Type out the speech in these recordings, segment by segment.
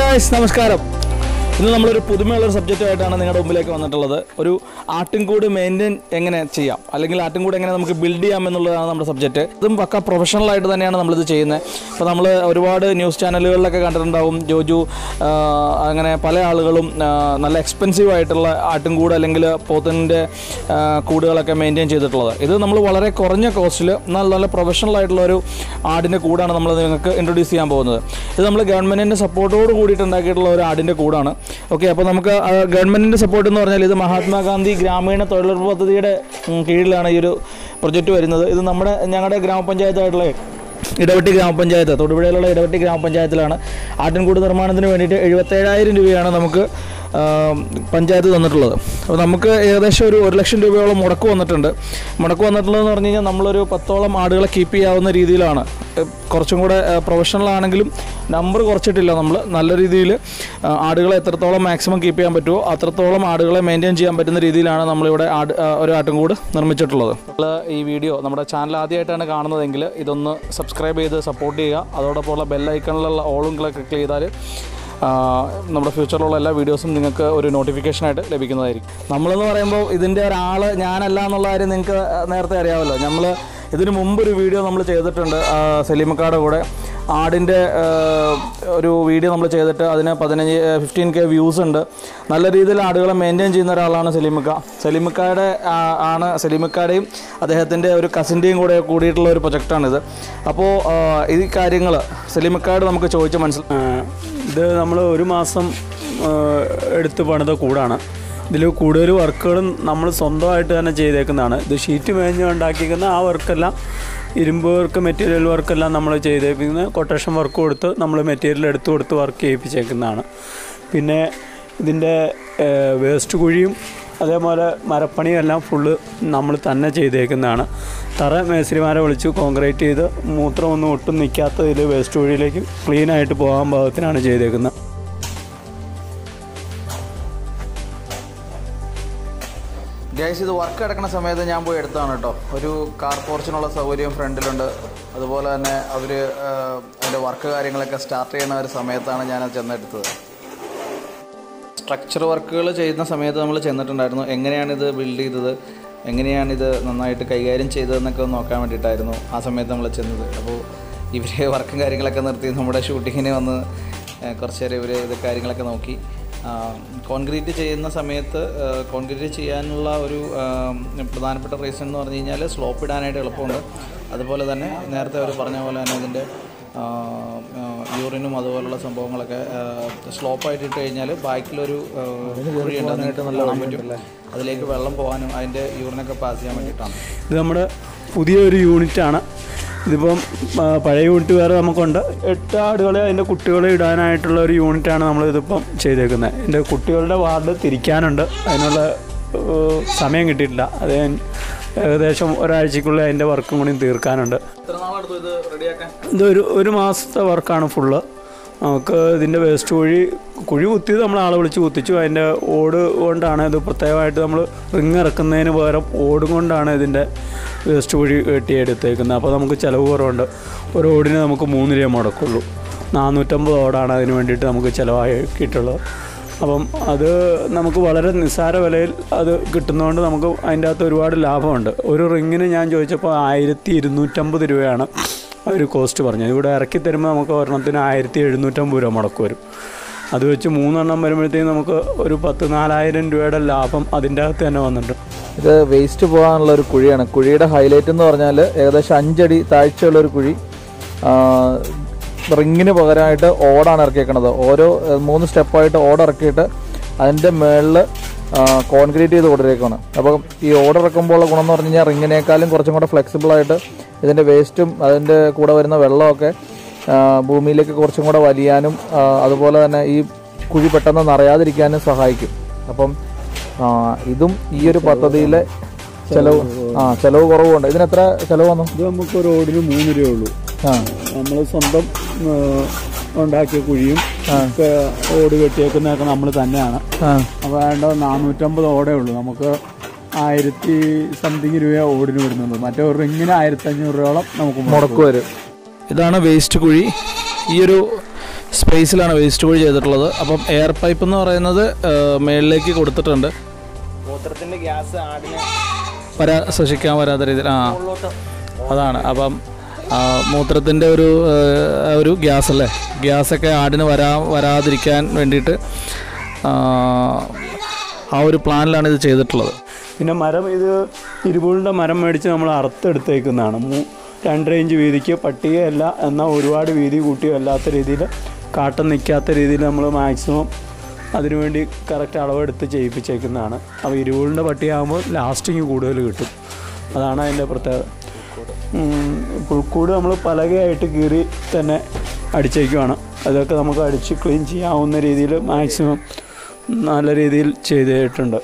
Guys നമസ്കാരം ഇന്ന് നമ്മളൊരു പുതുമയുള്ള ഒരു സബ്ജക്റ്റുമായിട്ടാണ് നിങ്ങളുടെ മുമ്പിലേക്ക് വന്നിട്ടുള്ളത് ഒരു ആട്ടിൻകൂട് മെയിൻറ്റെയിൻ എങ്ങനെ ചെയ്യാം അല്ലെങ്കിൽ ആട്ടിൻകൂട് എങ്ങനെ നമുക്ക് ബിൽഡ് ചെയ്യാം എന്നുള്ളതാണ് നമ്മുടെ സബ്ജക്റ്റ് ഇതും പക്ക പ്രൊഫഷണൽ ആയിട്ട് തന്നെയാണ് നമ്മളിത് ചെയ്യുന്നത് ഇപ്പോൾ നമ്മൾ ഒരുപാട് ന്യൂസ് ചാനലുകളിലൊക്കെ കണ്ടിട്ടുണ്ടാവും ജോജു ആ, അങ്ങനെ പല ആളുകളും ആ, നല്ല എക്സ്പെൻസീവ് ആയിട്ടുള്ള ആട്ടിൻകൂട് അല്ലെങ്കിൽ പോത്തിൻ്റെ ആ, കൂടുകളൊക്കെ മെയിൻറ്റെയിൻ ചെയ്തിട്ടുള്ളത് ഇത് നമ്മൾ വളരെ കുറഞ്ഞ കോസ്റ്റിൽ എന്നാൽ നല്ല പ്രൊഫഷണൽ ആയിട്ടുള്ള ഒരു ആടിൻ്റെ കൂടാണ് നമ്മൾ നിങ്ങൾക്ക് ഇൻട്രൊഡ്യൂസ് ചെയ്യാൻ പോകുന്നത് ഇത് നമ്മൾ ഗവൺമെൻറ്റിൻ്റെ സപ്പോർട്ടോട് കൂടിയിട്ട് ഉണ്ടാക്കിയിട്ടുള്ള ഒരു ആടിൻ്റെ കൂടാണ് ഓക്കെ അപ്പോൾ നമുക്ക് ഗവൺമെൻറ്റിൻ്റെ സപ്പോർട്ട് എന്ന് പറഞ്ഞാൽ ഇത് മഹാത്മാഗാന്ധി ഗ്രാമീണ തൊഴിലുറപ്പ് പദ്ധതിയുടെ ഉം, കീഴിലാണ് ഈ ഒരു പ്രൊജക്റ്റ് വരുന്നത് ഇത് നമ്മുടെ ഞങ്ങളുടെ ഗ്രാമപഞ്ചായത്തായിട്ടുള്ള ഇടവെട്ടി ഗ്രാമപഞ്ചായത്ത് തൊടുപുഴയിലുള്ള ഇടവെട്ടി ഗ്രാമപഞ്ചായത്തിലാണ് ആട്ടിൻകൂട് നിർമ്മാണത്തിന് വേണ്ടിയിട്ട് എഴുപത്തേഴായിരം രൂപയാണ് നമുക്ക് ആ, പഞ്ചായത്ത് തന്നിട്ടുള്ളത് അപ്പോൾ നമുക്ക് ഏകദേശം ഒരു ഒരു ലക്ഷം രൂപയോളം മുടക്ക് വന്നിട്ടുണ്ട് മുടക്ക് വന്നിട്ടുള്ളതെന്ന് പറഞ്ഞു കഴിഞ്ഞാൽ നമ്മളൊരു പത്തോളം ആടുകളെ കീപ്പ് ചെയ്യാവുന്ന രീതിയിലാണ് ഏ, കുറച്ചും കൂടെ പ്രൊഫഷണൽ ആണെങ്കിലും നമ്പർ കുറച്ചിട്ടില്ല നമ്മൾ നല്ല രീതിയിൽ ആടുകളെ എത്രത്തോളം മാക്സിമം കീപ്പ് ചെയ്യാൻ പറ്റുമോ അത്രത്തോളം ആടുകളെ മെയിൻറ്റെയിൻ ചെയ്യാൻ പറ്റുന്ന രീതിയിലാണ് നമ്മളിവിടെ ആട് ആ, ഒരു ആട്ടുംകൂട് നിർമ്മിച്ചിട്ടുള്ളത് നമ്മൾ ഈ വീഡിയോ നമ്മുടെ ചാനൽ ആദ്യമായിട്ടാണ് കാണുന്നതെങ്കിൽ ഇതൊന്ന് സബ്സ്ക്രൈബ് ചെയ്ത് സപ്പോർട്ട് ചെയ്യുക അതോടൊപ്പമുള്ള ബെല്ലൈക്കണിലുള്ള ഓളും ക്ലിക്ക് ചെയ്താൽ ആ, നമ്മുടെ ഫ്യൂച്ചറിലുള്ള എല്ലാ വീഡിയോസും നിങ്ങൾക്ക് ഒരു നോട്ടിഫിക്കേഷനായിട്ട് ലഭിക്കുന്നതായിരിക്കും നമ്മളെന്ന് പറയുമ്പോൾ ഇതിൻ്റെ ഒരാൾ ഞാനല്ല എന്നുള്ള കാര്യം നിങ്ങൾക്ക് നേരത്തെ അറിയാമല്ലോ നമ്മൾ ഇതിന് മുമ്പ് ഒരു വീഡിയോ നമ്മൾ ചെയ്തിട്ടുണ്ട് ആ, സലീമക്കാടെ കൂടെ ആടിൻ്റെ ആ, ഒരു വീഡിയോ നമ്മൾ ചെയ്തിട്ട് അതിന് പതിനഞ്ച് ഫിഫ്റ്റീൻ കെ വ്യൂസ് ഉണ്ട് നല്ല രീതിയിൽ ആടുകളെ മെയിൻറ്റെയിൻ ചെയ്യുന്ന ഒരാളാണ് സലീമിക്ക സലീമിക്കയുടെ ആ, ആണ് സലീമിക്കയുടെയും അദ്ദേഹത്തിൻ്റെ ഒരു കസിൻ്റെയും കൂടെ കൂടിയിട്ടുള്ള ഒരു പ്രൊജക്റ്റാണിത് അപ്പോൾ ഈ കാര്യങ്ങൾ സലീമിക്കയോട് നമുക്ക് ചോദിച്ച് മനസ്സിലാക്കാം ആ, ഇത് നമ്മൾ ഒരു മാസം ആ, എടുത്ത് പണിത കൂടാണ് ഇതിൽ കൂടുതൽ വർക്കുകളും നമ്മൾ സ്വന്തമായിട്ട് തന്നെ ചെയ്തേക്കുന്നതാണ് ഇത് ഷീറ്റ് മേഞ്ഞ് ഉണ്ടാക്കിയിരിക്കുന്ന ആ വർക്കെല്ലാം ഇരുമ്പ് വർക്ക് മെറ്റീരിയൽ വർക്കെല്ലാം നമ്മൾ ചെയ്തേക്കുന്നത് കൊട്ടേഷൻ വർക്ക് കൊടുത്ത് നമ്മൾ മെറ്റീരിയൽ എടുത്ത് കൊടുത്ത് വർക്ക് ചെയ്യിപ്പിച്ചേക്കുന്നതാണ് പിന്നെ ഇതിൻ്റെ വേസ്റ്റ് കുഴിയും അതേപോലെ മരപ്പണിയും എല്ലാം ഫുള്ള് നമ്മൾ തന്നെ ചെയ്തേക്കുന്നതാണ് തറ മേസ്ത്രിമാരെ വിളിച്ച് കോൺക്രീറ്റ് ചെയ്ത് മൂത്രമൊന്നും ഒട്ടും നിൽക്കാത്ത ഇതിൽ വേസ്റ്റ് കുഴിയിലേക്ക് ക്ലീനായിട്ട് പോകാൻ പാകത്തിനാണ് ചെയ്തേക്കുന്നത് ഗൈസ് ഇത് വർക്ക് എടുക്കുന്ന സമയത്ത് ഞാൻ പോയി എടുത്താണ് കേട്ടോ ഒരു കാർ പോർച്ചിനുള്ള സൗകര്യം ഫ്രണ്ടിലുണ്ട് അതുപോലെ തന്നെ അവർ അതിൻ്റെ വർക്ക് കാര്യങ്ങളൊക്കെ സ്റ്റാർട്ട് ചെയ്യുന്ന ഒരു സമയത്താണ് ഞാൻ അത് ചെന്നെടുത്തത് സ്ട്രക്ചർ വർക്കുകൾ ചെയ്യുന്ന സമയത്ത് നമ്മൾ ചെന്നിട്ടുണ്ടായിരുന്നു എങ്ങനെയാണ് ഇത് ബിൽഡ് ചെയ്തത് എങ്ങനെയാണ് ഇത് നന്നായിട്ട് കൈകാര്യം ചെയ്തതെന്നൊക്കെ ഒന്ന് നോക്കാൻ വേണ്ടിയിട്ടായിരുന്നു ആ സമയത്ത് നമ്മൾ ചെന്നത് അപ്പോൾ ഇവർ വർക്കും കാര്യങ്ങളൊക്കെ നിർത്തി നമ്മുടെ ഷൂട്ടിങ്ങിന് വന്ന് ഏഹ്, കുറച്ച് നേരം ഇവർ ഇത് കാര്യങ്ങളൊക്കെ നോക്കി കോൺക്രീറ്റ് ചെയ്യുന്ന സമയത്ത് കോൺക്രീറ്റ് ചെയ്യാനുള്ള ഒരു ആം, പ്രധാനപ്പെട്ട റീസൺ എന്ന് പറഞ്ഞു കഴിഞ്ഞാൽ സ്ലോപ്പ് ഇടാനായിട്ട് എളുപ്പമുണ്ട് അതുപോലെ തന്നെ നേരത്തെ അവർ പറഞ്ഞ പോലെ തന്നെ ഇതിൻ്റെ യൂറിനും അതുപോലുള്ള സംഭവങ്ങളൊക്കെ സ്ലോപ്പായിട്ട് ഇട്ട് കഴിഞ്ഞാൽ ബാക്കിലൊരു ആ, കുഴിയുണ്ട് അത് നിങ്ങൾക്ക് കാണാൻ പറ്റും അതിലേക്ക് വെള്ളം പോകാനും അതിൻ്റെ യൂറിനൊക്കെ പാസ് ചെയ്യാൻ വേണ്ടിയിട്ടാണ് ഇത് നമ്മുടെ പുതിയൊരു യൂണിറ്റാണ് ഇതിപ്പം ആ, പഴയ യൂണിറ്റ് വേറെ നമുക്കുണ്ട് എട്ട് ആടുകളെ അതിൻ്റെ കുട്ടികളെ ഇടാനായിട്ടുള്ള ഒരു യൂണിറ്റാണ് നമ്മൾ ഇതിപ്പം ചെയ്തേക്കുന്നത് എൻ്റെ കുട്ടികളുടെ വാർഡ് തിരിക്കാനുണ്ട് അതിനുള്ള ഏഹ്, സമയം കിട്ടിയിട്ടില്ല അത് ഞാൻ ഏകദേശം ഒരാഴ്ചക്കുള്ളിൽ അതിൻ്റെ വർക്കും കൂടി തീർക്കാനുണ്ട് എത്ര നാളെടുത്തു ഇത് റെഡിയാക്കാൻ ഇതൊരു ഒരു മാസത്തെ വർക്കാണ് ഫുള്ള് നമുക്ക് ഇതിൻ്റെ വേസ്റ്റ് കുഴി കുഴി കുത്തിയത് നമ്മൾ ആളെ വിളിച്ച് കുത്തിച്ചു അതിൻ്റെ ഓട് കൊണ്ടാണ് ഇത് പ്രത്യേകമായിട്ട് നമ്മൾ റിങ് ഇറക്കുന്നതിന് പകരം ഓടും കൊണ്ടാണ് ഇതിൻ്റെ വേസ്റ്റ് കുഴി കെട്ടിയെടുത്തേക്കുന്നത് അപ്പോൾ നമുക്ക് ചിലവ് കുറവുണ്ട് ഒരു ഓടിന് നമുക്ക് മൂന്ന് രൂപ മുടക്കുള്ളൂ നാനൂറ്റമ്പത് ഓടാണ് അതിന് വേണ്ടിയിട്ട് നമുക്ക് ചിലവാക്കിയിട്ടുള്ളത് അപ്പം അത് നമുക്ക് വളരെ നിസ്സാര വിലയിൽ അത് കിട്ടുന്നതുകൊണ്ട് നമുക്ക് അതിൻ്റെ അകത്ത് ഒരുപാട് ലാഭമുണ്ട് ഒരു റിങ്ങിന് ഞാൻ ചോദിച്ചപ്പോൾ ആയിരത്തി ഇരുന്നൂറ്റമ്പത് രൂപയാണ് അവർ കോസ്റ്റ് പറഞ്ഞത് ഇവിടെ ഇറക്കി തരുമ്പോൾ നമുക്ക് ഒരെണ്ണത്തിന് ആയിരത്തി എഴുന്നൂറ്റമ്പത് രൂപ മുടക്ക് വരും അത് വെച്ച് മൂന്നെണ്ണം വരുമ്പോഴത്തേക്കും നമുക്ക് ഒരു പത്ത് നാലായിരം രൂപയുടെ ലാഭം അതിൻ്റെ അകത്ത് തന്നെ വന്നിട്ടുണ്ട് ഇത് വേസ്റ്റ് പോകാനുള്ള ഒരു കുഴിയാണ് കുഴിയുടെ ഹൈലൈറ്റ് എന്ന് പറഞ്ഞാൽ ഏകദേശം അഞ്ചടി താഴ്ചയുള്ള ഒരു കുഴി ആ, റിങ്ങിന് പകരമായിട്ട് ഓടാണ് ഇറക്കിയേക്കണത് ഓരോ ഏഹ്, മൂന്ന് സ്റ്റെപ്പായിട്ട് ഓട് ഇറക്കിയിട്ട് അതിൻ്റെ മുകളിൽ കോൺക്രീറ്റ് ചെയ്ത് കൊടുത്തേക്കാണ് അപ്പോൾ ഈ ഓട് ഇറക്കുമ്പോൾ ഗുണം എന്ന് പറഞ്ഞു കഴിഞ്ഞാൽ റിങ്ങിനേക്കാളും കുറച്ചും കൂടെ flexible ആയിട്ട് ഇതിൻ്റെ വേസ്റ്റും അതിൻ്റെ കൂടെ വരുന്ന വെള്ളമൊക്കെ ആ, ഭൂമിയിലേക്ക് കുറച്ചും കൂടെ വലിയാനും ആ, അതുപോലെ തന്നെ ഈ കുഴി പെട്ടെന്ന് നിറയാതിരിക്കാനും സഹായിക്കും അപ്പം ആ, ഇതും ഈ ഒരു പദ്ധതിയിലെ ചെലവ് ആ ചെലവ് കുറവുണ്ട് ഇതിന് എത്ര ചെലവ് വന്നു ഇത് നമുക്ക് ഒരു ഓടിന് മൂന്ന് രൂപ ഉള്ളൂ ആ നമ്മൾ സ്വന്തം ആ, ഉണ്ടാക്കിയ കുഴിയും ഒക്കെ ഓട് കെട്ടിയേക്കുന്നതൊക്കെ നമ്മൾ തന്നെയാണ് ആ അപ്പോൾ വേണ്ട നാനൂറ്റമ്പത് ഓടേ ഉള്ളൂ നമുക്ക് ആയിരത്തി സംതിങ് രൂപ ഓടിന് വിടുന്നുള്ളൂ മറ്റേ ഒരു റിങ്ങിന് ആയിരത്തി അഞ്ഞൂറ് രൂപയോളം നമുക്ക് മുടക്ക് വരും ഇതാണ് വേസ്റ്റ് കുഴി ഈ ഒരു സ്പേസിലാണ് വേസ്റ്റ് കുഴി ചെയ്തിട്ടുള്ളത് അപ്പം എയർ പൈപ്പ് എന്ന് പറയുന്നത് ആ, മേളിലേക്ക് കൊടുത്തിട്ടുണ്ട് മൂത്രത്തിന്റെ ഗ്യാസ് ആടിന് വരാ ശ്വസിക്കാൻ വരാത്ത രീതിയിൽ ആ ഉള്ളോട്ട് അതാണ് അപ്പം ആ, മൂത്രത്തിൻ്റെ ഒരു ആ, ഒരു ഗ്യാസ് അല്ലേ ഗ്യാസൊക്കെ ആടിന് വരാ വരാതിരിക്കാൻ വേണ്ടിയിട്ട് ആ, ആ ഒരു പ്ലാനിലാണ് ഇത് ചെയ്തിട്ടുള്ളത് പിന്നെ മരം ഇത് ഇരുപൂളിൻ്റെ മരം മേടിച്ച് നമ്മൾ അറുത്തെടുത്തേക്കുന്നതാണ് മൂ രണ്ട് ഇഞ്ച് വീതിക്ക് പട്ടികയല്ല എന്നാൽ ഒരുപാട് വീതി കൂട്ടിയോ അല്ലാത്ത രീതിയിൽ കാട്ടം നിൽക്കാത്ത രീതിയിൽ നമ്മൾ മാക്സിമം അതിനുവേണ്ടി കറക്റ്റ് അളവെടുത്ത് ചെയ്യിപ്പിച്ചേക്കുന്നതാണ് അപ്പോൾ ഇരുപൂളിൻ്റെ പട്ടികയാകുമ്പോൾ ലാസ്റ്റിങ് കൂടുതൽ കിട്ടും അതാണ് അതിൻ്റെ പ്രത്യേകത ഉം, പുൽക്കൂട് നമ്മൾ പലകയായിട്ട് കീറി തന്നെ അടിച്ചേക്കുവാണ് അതൊക്കെ നമുക്ക് അടിച്ച് ക്ലീൻ ചെയ്യാവുന്ന രീതിയിൽ മാക്സിമം നല്ല രീതിയിൽ ചെയ്തിട്ടുണ്ട്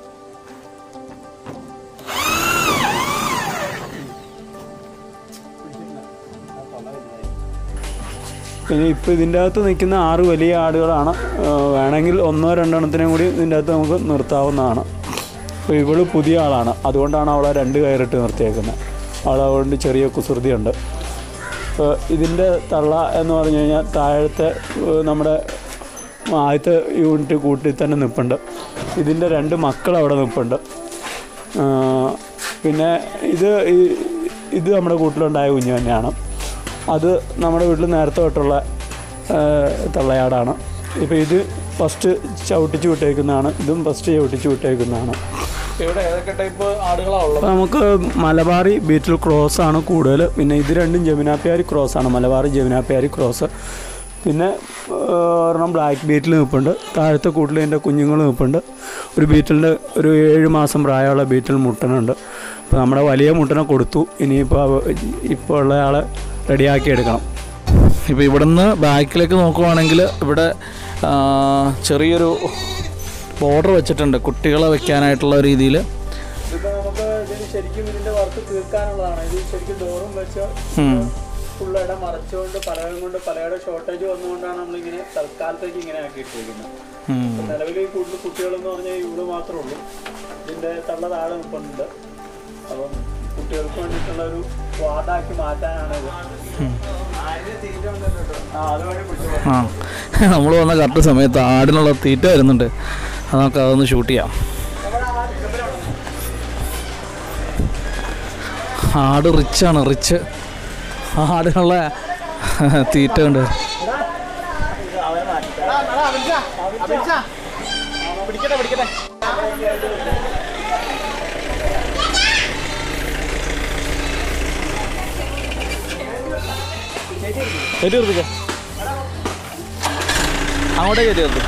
പിന്നെ ഇപ്പോൾ ഇതിൻ്റെ അകത്ത് നിൽക്കുന്ന ആറ് വലിയ ആടുകളാണ് ആ, വേണമെങ്കിൽ ഒന്നോ രണ്ടെണ്ണത്തിനും കൂടി ഇതിൻ്റെ അകത്ത് നമുക്ക് നിർത്താവുന്നതാണ് അപ്പോൾ ഇവള് പുതിയ ആളാണ് അതുകൊണ്ടാണ് അവളെ രണ്ട് കയറിട്ട് നിർത്തിയേക്കുന്നത് അവളതുകൊണ്ട് ചെറിയ കുസൃതിയുണ്ട് അപ്പോൾ ഇതിൻ്റെ തള്ള എന്ന് പറഞ്ഞു കഴിഞ്ഞാൽ താഴത്തെ ഏഹ്, നമ്മുടെ ആദ്യത്തെ യൂണിറ്റ് കൂട്ടിൽ തന്നെ നിൽപ്പുണ്ട് ഇതിൻ്റെ രണ്ട് മക്കൾ അവിടെ നിൽപ്പുണ്ട് ആ, പിന്നെ ഇത് ഈ- ഇത് നമ്മുടെ കൂട്ടിലുണ്ടായ കുഞ്ഞു തന്നെയാണ് അത് നമ്മുടെ വീട്ടിൽ നേരത്തെ തൊട്ടുള്ള ആ, തള്ളയാടാണ് ഇപ്പോൾ ഇത് ഫസ്റ്റ് ചവിട്ടിച്ച് വിട്ടേക്കുന്നതാണ് ഇതും ഫസ്റ്റ് ചവിട്ടിച്ച് വിട്ടേക്കുന്നതാണ് ഇവിടെ ഏതൊക്കെ ടൈപ്പ് ആടുകളാണ് ഉള്ളത് അപ്പോൾ നമുക്ക് മലബാറി ബീറ്റിൽ ക്രോസ് ആണ് കൂടുതൽ പിന്നെ ഇത് രണ്ടും ജമുനാപ്പിയാരി ക്രോസ് ആണ് മലബാറി ജമുനാപ്പിയാരി ക്രോസ് പിന്നെ ആ, ഒരെണ്ണം ബ്ലാക്ക് ബീറ്റിൽ നിൽപ്പുണ്ട് താഴത്തെ കൂട്ടിൽ എൻ്റെ കുഞ്ഞുങ്ങൾ നിൽപ്പുണ്ട് ഒരു ബീറ്റിലിൻ്റെ ഒരു ഏഴ് മാസം പ്രായമുള്ള ബീറ്റിൽ മുട്ടനുണ്ട് അപ്പോൾ നമ്മുടെ വലിയ മുട്ടനെ കൊടുത്തു ഇനിയിപ്പോൾ ഇപ്പോൾ ഉള്ള ആളെ റെഡിയാക്കി എടുക്കണം ഇപ്പോൾ ഇവിടുന്ന് ബാക്കിലേക്ക് നോക്കുവാണെങ്കിൽ ഇവിടെ ആ, ചെറിയൊരു ബോർഡർ വെച്ചിട്ടുണ്ട് കുട്ടികളെ വെക്കാനായിട്ടുള്ള രീതിയിൽ ഇതിപ്പോൾ നമുക്ക് ഇതിന് ശരിക്കും ഇതിൻ്റെ വർക്ക് തീർക്കാനുള്ളതാണ് ഇത് ശരിക്കും ഡോറും വെച്ച് ഫുള്ള് ഇടം മറച്ചുകൊണ്ട് പലകം കൊണ്ട് പലയുടെ ഷോർട്ടേജ് വന്നുകൊണ്ടാണ് നമ്മളിങ്ങനെ തൽക്കാലത്തേക്ക് ഇങ്ങനെ ആക്കിയിട്ടിരിക്കുന്നത് നിലവിൽ ഈ കൂടുതൽ കുട്ടികളെന്ന് പറഞ്ഞാൽ ഇവിടെ മാത്രമേ ഉള്ളൂ ഇതിൻ്റെ തള്ള താഴെ നിൽപ്പുണ്ട് അപ്പം കുട്ടികൾക്ക് വേണ്ടിയിട്ടുള്ള ഒരു വാർഡാക്കി മാറ്റാനാണ് ഇത് ആ അതുവഴി പിടിച്ചു ആ നമ്മൾ വന്ന കറക്റ്റ് സമയത്ത് ആടിനുള്ള തീറ്റ വരുന്നുണ്ട് അത് നമുക്ക് അതൊന്ന് ഷൂട്ട് ചെയ്യാം ആട് റിച്ചാണ് റിച്ച് ആടിനുള്ള തീറ്റ ഉണ്ട് പിടിക്കട്ടെ പിടിക്കട്ടെ കയറ്റി നിർത്തിക്കോ അങ്ങോട്ടേ കയറ്റി നിർത്തി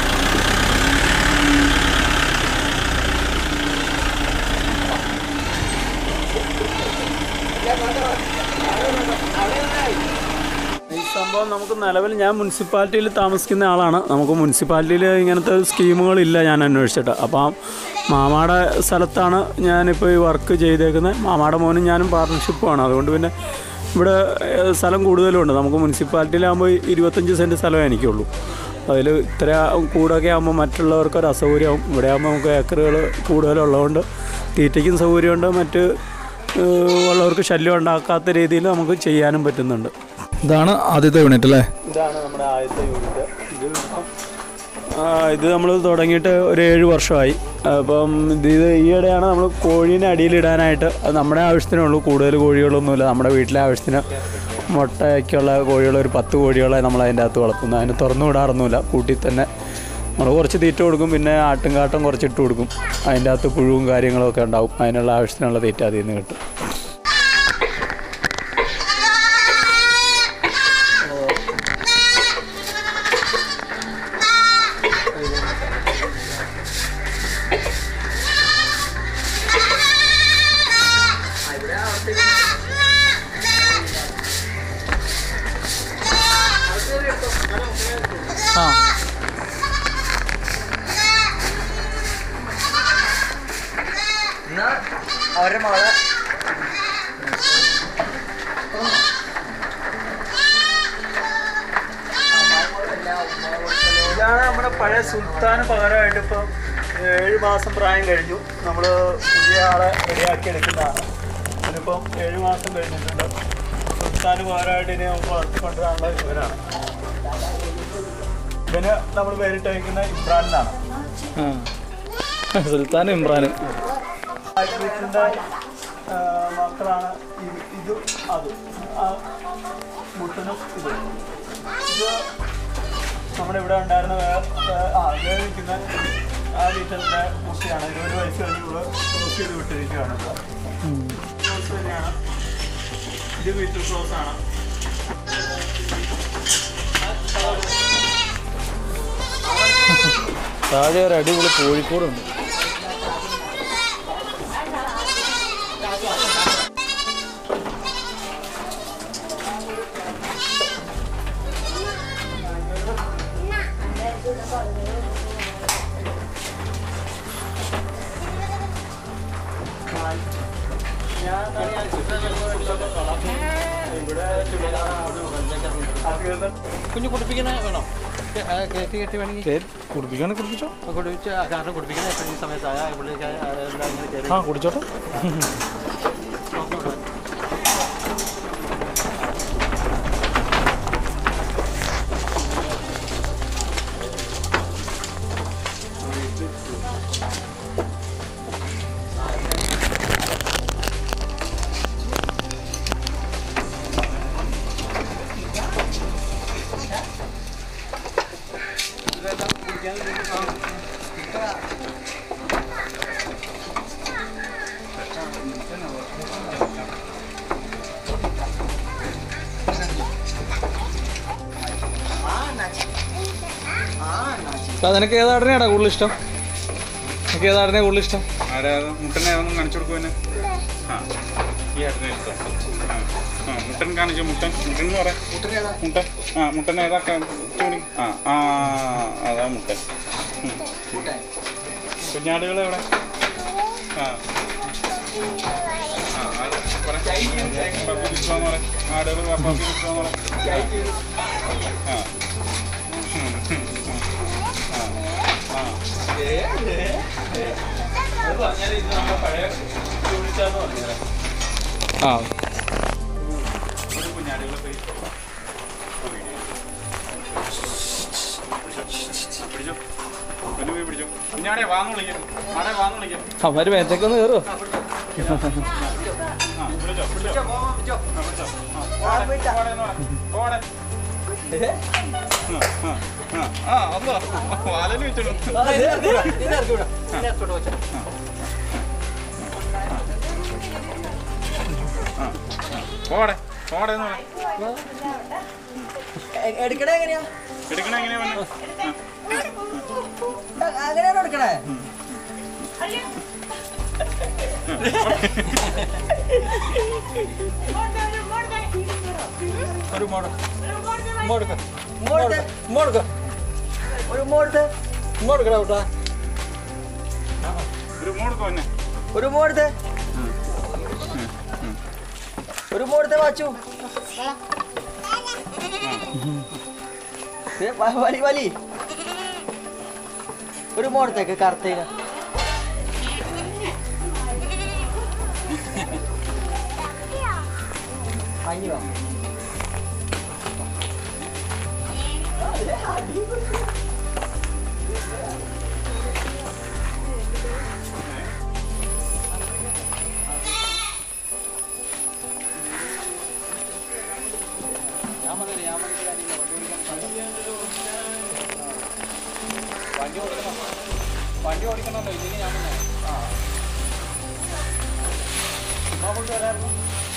ഈ സംഭവം നമുക്ക് നിലവിൽ ഞാൻ മുനിസിപ്പാലിറ്റിയിൽ താമസിക്കുന്ന ആളാണ് നമുക്ക് മുനിസിപ്പാലിറ്റിയിൽ ഇങ്ങനത്തെ സ്കീമുകളില്ല ഞാൻ അന്വേഷിച്ചിട്ട് അപ്പം മാമാടെ സ്ഥലത്താണ് ഞാനിപ്പോൾ ഈ വർക്ക് ചെയ്തേക്കുന്നത് മാമാടെ മോനും ഞാനും പാർട്ണർഷിപ്പുമാണ് അതുകൊണ്ട് പിന്നെ ഇവിടെ ഏഹ്, സ്ഥലം കൂടുതലുണ്ട് നമുക്ക് മുനിസിപ്പാലിറ്റിയിലാകുമ്പോൾ ഇരുപത്തഞ്ച് സെൻറ്റ് സ്ഥലമേ എനിക്കുള്ളൂ അതിൽ ഇത്ര കൂടൊക്കെ ആകുമ്പോൾ മറ്റുള്ളവർക്ക് ഒരു അസൗകര്യമാവും ഇവിടെ ആകുമ്പോൾ നമുക്ക് ഏക്കറുകൾ കൂടുതലുള്ളതുകൊണ്ട് തീറ്റയ്ക്കും സൗകര്യമുണ്ട് മറ്റ് ഏഹ്, ഉള്ളവർക്ക് ശല്യം ഉണ്ടാക്കാത്ത രീതിയിൽ നമുക്ക് ചെയ്യാനും പറ്റുന്നുണ്ട് ഇതാണ് ആദ്യത്തെ യൂണിറ്റ് അല്ലേ ഇതാണ് നമ്മുടെ ആദ്യത്തെ യൂണിറ്റ് ഇത് ഇപ്പം, ആ, ഇത് നമ്മൾ തുടങ്ങിയിട്ട് ഒരു ഏഴ് വർഷമായി അപ്പം ഇത് ഇത് ഈയിടെയാണ് നമ്മൾ കോഴീനെ അടിയിലിടാനായിട്ട് അത് നമ്മുടെ ആവശ്യത്തിനേ ഉള്ളൂ കൂടുതൽ കോഴികളൊന്നുമില്ല നമ്മുടെ വീട്ടിലെ ആവശ്യത്തിന് മുട്ടയ്ക്കുള്ള കോഴികൾ ഒരു പത്ത് കോഴികളെ നമ്മൾ അതിൻ്റെ അകത്ത് വളർത്തുന്നു അതിന് തുറന്നു വിടാറൊന്നുമില്ല കൂട്ടിൽ തന്നെ നമ്മൾ കുറച്ച് തീറ്റ കൊടുക്കും പിന്നെ ആട്ടും കാട്ടം കുറച്ച് ഇട്ട് കൊടുക്കും അതിൻ്റെ അകത്ത് പുഴുവും കാര്യങ്ങളൊക്കെ ഉണ്ടാവും അതിനുള്ള ആവശ്യത്തിനുള്ള തീറ്റ അതിൽ നിന്ന് കിട്ടും ആ എന്നാ അവരുടെ മകളെ ഇതാണ് നമ്മുടെ പഴയ സുൽത്താന് പകരമായിട്ട് ഇപ്പം ഏഴ് മാസം പ്രായം കഴിഞ്ഞു നമ്മൾ പുതിയ ആളെ റെഡിയാക്കി എടുക്കുന്നതാണ് ഇതിനിപ്പം ഏഴ് മാസം കഴിഞ്ഞിട്ടുണ്ട് സുൽത്താന് പകരമായിട്ട് ഇനി നമുക്ക് വളർത്തിക്കൊണ്ടുവരാനുള്ള ഇവരാണ് ഇവന് നമ്മൾ പേരിട്ട് വയ്ക്കുന്ന ഇമ്രാൻ എന്നാണ് ആ സുൽത്താനും ഇമ്രാനും ആക്രിസിന്റെ മക്കളാണ് ഇത് ഇത് അത് ആ മുട്ടനും ഇത് ഇത് നമ്മുടെ ഇവിടെ ഉണ്ടായിരുന്ന വേ- വേ- ആ ഇത് നിൽക്കുന്ന ആ വീട്ടിലെ കുട്ടിയാണ് ഇരുപത് വയസ്സ് കഴിഞ്ഞ് ഇവിടെ ക്രോസ് ചെയ്ത് വിട്ടിരിക്കുകയാണ് ഇപ്പോൾ ക്രോസ് തന്നെയാണ് ഇത് വീട്ടിൽ ക്രോസ് ആണ് താഴെ ഒരു അടിപൊളി കോഴിക്കോടുണ്ട് കുഞ്ഞു കുടിപ്പിക്കണ വേണോ കയറ്റി കയറ്റി വേണമെങ്കിൽ കേ- കുടിപ്പിക്കാനെ കുടിപ്പിച്ചോ കുടിപ്പിച്ച് കാരണം കുടിപ്പിക്കണ എപ്പോഴും ഈ സമയത്തായ പുള്ളിക്കാരെ എല്ലാം ഇങ്ങനെ കയറി ആ കുടിച്ചോട്ടെ അപ്പൊ നിനക്ക് ഏതാടനെയാടാ കൂടുതൽ ഇഷ്ടം നിനക്ക് ഏതാടനെ കൂടുതൽ ഇഷ്ടം ആരാ അത്? മുട്ടനെ അതൊന്നും കാണിച്ചു കൊടുക്കുവന്നെ ആ ഈ അടുത്ത ഇഷ്ടം ആ ആ മുട്ടൻ കാണിച്ചു മുട്ടൻ മുട്ടൻ എന്ന് പറയാം മുട്ടൻ ആ മുട്ടൻ ഏതാ ചൂടി ആ ആ അതാ മുട്ടൻ ഉം. കുഞ്ഞാടുകൾ എവിടെ ആ ആ അത് പറ. പപ്പി വിൽക്കുവാന്ന് പറ. ആടുകൾ പപ്പി വിൽക്കുവാന്ന് പറ. ആ. ആ. ഉം, ഉം, ഉം. ആ. ആ. ആ ഒരു കുഞ്ഞാടുകളെ പോയി പിടിച്ചോ ഒന്ന് പോയി പിടിച്ചോ കുഞ്ഞാടെ വാന്ന് വിളിക്കാം ആടെ വാന്ന് വിളിക്കാം അവര് മേത്തേക്കൊന്ന് കയറുമോ ആ പിടിച്ചോ പിടിച്ചോ ആ പിടിച്ചോ ആ പോടെ പോടെ എന്ന് പറ പോടെ ആ ആ ആ ആ അതാ വാലന് വെച്ചോളൂ ആ പോടെ പോടെ എന്ന് പറ എടുക്കണേ എങ്ങനെയാ എടുക്കണ എങ്ങനെയാ വന്നെ അങ്ങനെയാണോ എടുക്കണേ ഒരു മോട മോടുക്ക മോടുക്ക ഒരു മോടുത്ത് മോടുക്കട കൂട്ടാ ഒരു മോടുക്ക് വന്നെ ഒരു മോടുത്ത് ഒരു മോടുത്തെ വാച്ചു ഏ, വ- വലി വലി ഒരു മോടത്തേക്ക് കറുത്തേക്ക് അയ്യോ വണ്ടി ഓടിക്കണമല്ലോ ഇല്ലെങ്കിൽ ഞാൻ പിന്നെ ആ ചുമ്മാ കൊണ്ട് വരായിരുന്നു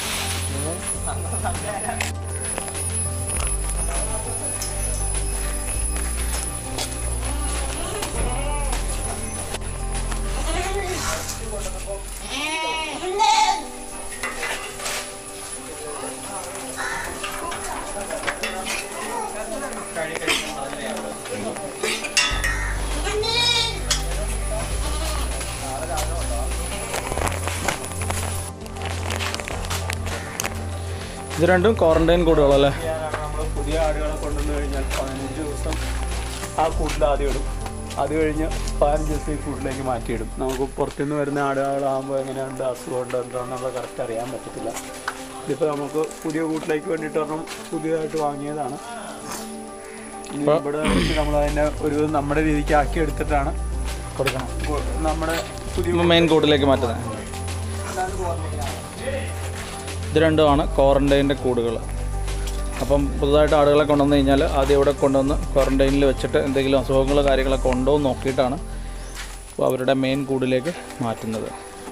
ഇത് രണ്ടും ക്വാറന്റൈൻ കൂടുകളല്ലേ ചെയ്യാനാണ് നമ്മൾ പുതിയ ആടുകളെ കൊണ്ടുവന്നു കഴിഞ്ഞാൽ പതിനഞ്ച് ദിവസം ആ കൂട്ടിൽ ആദ്യം ഇടും അത് കഴിഞ്ഞ് പതിനഞ്ച് ദിവസം ഈ കൂട്ടിലേക്ക് മാറ്റിയിടും നമുക്ക് പുറത്തുനിന്ന് വരുന്ന ആടുകളാകുമ്പോൾ എങ്ങനെയുണ്ട് അസുഖമുണ്ട് എന്താണെന്നുള്ള കറക്റ്റ് അറിയാൻ പറ്റത്തില്ല ഇതിപ്പോൾ നമുക്ക് പുതിയ കൂട്ടിലേക്ക് വേണ്ടിയിട്ട് ഒരെണ്ണം പുതിയതായിട്ട് വാങ്ങിയതാണ് ഇനി ഇവിടെ വെച്ച് നമ്മൾ അതിനെ ഒരു നമ്മുടെ രീതിക്ക് ആക്കി എടുത്തിട്ടാണ് കൊടുക്കണം ഇപ്പോൾ നമ്മുടെ പുതിയ മെയിൻ കൂട്ടിലേക്ക് മാറ്റുന്നത് ഇത് രണ്ടുമാണ് ക്വാറന്റൈൻ്റെ കൂടുകൾ അപ്പം പുതുതായിട്ട് ആടുകളെ കൊണ്ടുവന്ന് കഴിഞ്ഞാൽ ആദ്യം ഇവിടെ കൊണ്ടുവന്ന് ക്വാറന്റൈനിൽ വെച്ചിട്ട് എന്തെങ്കിലും അസുഖങ്ങൾ കാര്യങ്ങളൊക്കെ ഉണ്ടോ എന്ന് നോക്കിയിട്ടാണ് അപ്പോൾ അവരുടെ മെയിൻ കൂടിലേക്ക് മാറ്റുന്നത്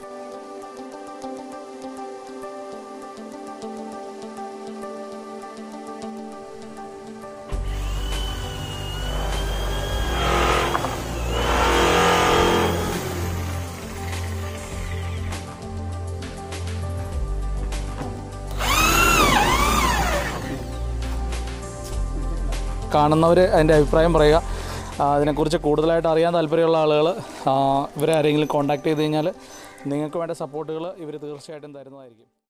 കാണുന്നവർ അതിൻ്റെ അഭിപ്രായം പറയുക ആ, അതിനെക്കുറിച്ച് കൂടുതലായിട്ട് അറിയാൻ താല്പര്യമുള്ള ആളുകൾ ഇവരെ ആരെങ്കിലും കോൺടാക്ട് ചെയ്ത് കഴിഞ്ഞാൽ നിങ്ങൾക്ക് വേണ്ട സപ്പോർട്ടുകൾ ഇവർ തീർച്ചയായിട്ടും തരുന്നതായിരിക്കും